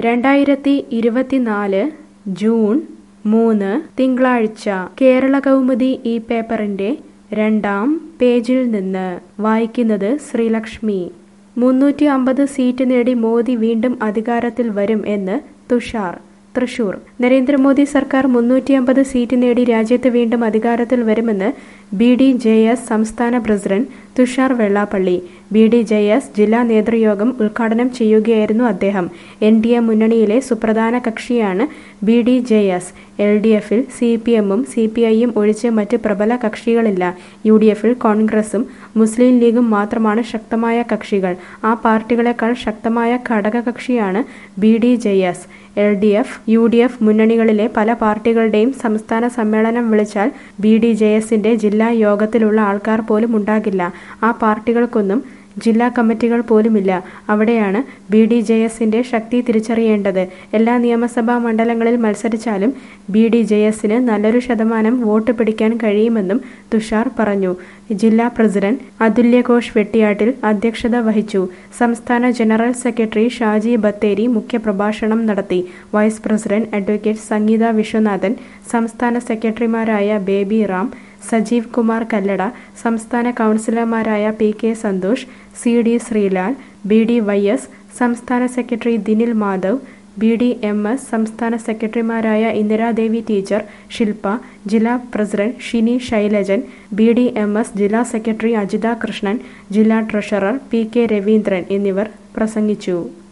രണ്ടായിരത്തി ഇരുപത്തിനാല് ജൂൺ മൂന്ന് തിങ്കളാഴ്ച കേരള കൗമുദി ഈ പേപ്പറിന്റെ രണ്ടാം പേജിൽ നിന്ന് വായിക്കുന്നത് ശ്രീലക്ഷ്മി മുന്നൂറ്റി അമ്പത് സീറ്റ് നേടി മോദി വീണ്ടും അധികാരത്തിൽ വരും എന്ന് തുഷാർ തൃശൂർ നരേന്ദ്രമോദി സർക്കാർ മുന്നൂറ്റി അമ്പത് സീറ്റ് നേടി രാജ്യത്ത് വീണ്ടും അധികാരത്തിൽ വരുമെന്ന് ബി ഡി ജെ എസ് സംസ്ഥാന പ്രസിഡന്റ് Thushar Vellappally B D J S ജില്ലാ നേതൃയോഗം ഉദ്ഘാടനം ചെയ്യുകയായിരുന്നു അദ്ദേഹം എൻ ഡി എ മുന്നണിയിലെ സുപ്രധാന കക്ഷിയാണ് B D J S L D എഫിൽ സി പി എമ്മും സി പി ഐയും ഒഴിച്ച് മറ്റ് പ്രബല കക്ഷികളില്ല യു ഡി എഫിൽ കോൺഗ്രസും മുസ്ലിം ലീഗും മാത്രമാണ് ശക്തമായ കക്ഷികൾ ആ പാർട്ടികളെക്കാൾ ശക്തമായ ഘടകകക്ഷിയാണ് B D J S L D F U D F മുന്നണികളിലെ പല പാർട്ടികളുടെയും സംസ്ഥാന സമ്മേളനം വിളിച്ചാൽ ബി ഡി ജെ എസിന്റെ ജില്ലാ യോഗത്തിലുള്ള ആൾക്കാർ പോലും ഉണ്ടാകില്ല ആ പാർട്ടികൾക്കൊന്നും ജില്ലാ കമ്മിറ്റികൾ പോലുമില്ല അവിടെയാണ് ബി ഡി ജെ എസിന്റെ ശക്തി തിരിച്ചറിയേണ്ടത് എല്ലാ നിയമസഭാ മണ്ഡലങ്ങളിൽ മത്സരിച്ചാലും ബി ഡി ജെ എസിന് നല്ലൊരു ശതമാനം വോട്ട് പിടിക്കാൻ കഴിയുമെന്നും തുഷാർ പറഞ്ഞു ജില്ലാ പ്രസിഡന്റ് അതുല്യ ഘോഷ് വെട്ടിയാട്ടിൽ അധ്യക്ഷത വഹിച്ചു സംസ്ഥാന ജനറൽ സെക്രട്ടറി ഷാജി ബത്തേരി മുഖ്യപ്രഭാഷണം നടത്തി vice president advocate Sangeetha Viswanathan സംസ്ഥാന സെക്രട്ടറിമാരായ ബേബി റാം സജീവ് കുമാർ കല്ലട സംസ്ഥാന കൗൺസിലർമാരായ P K Santhosh C D Sreelal B D Y S സംസ്ഥാന secretary Dinil Madhav B D M S സംസ്ഥാന സെക്രട്ടറിമാരായ ഇന്ദിരാദേവി ടീച്ചർ ശില്പ ജില്ലാ president Shini Shailajan B D M S ജില്ലാ സെക്രട്ടറി അജിത കൃഷ്ണൻ ജില്ലാ ട്രഷറർ പി കെ രവീന്ദ്രൻ എന്നിവർ പ്രസംഗിച്ചു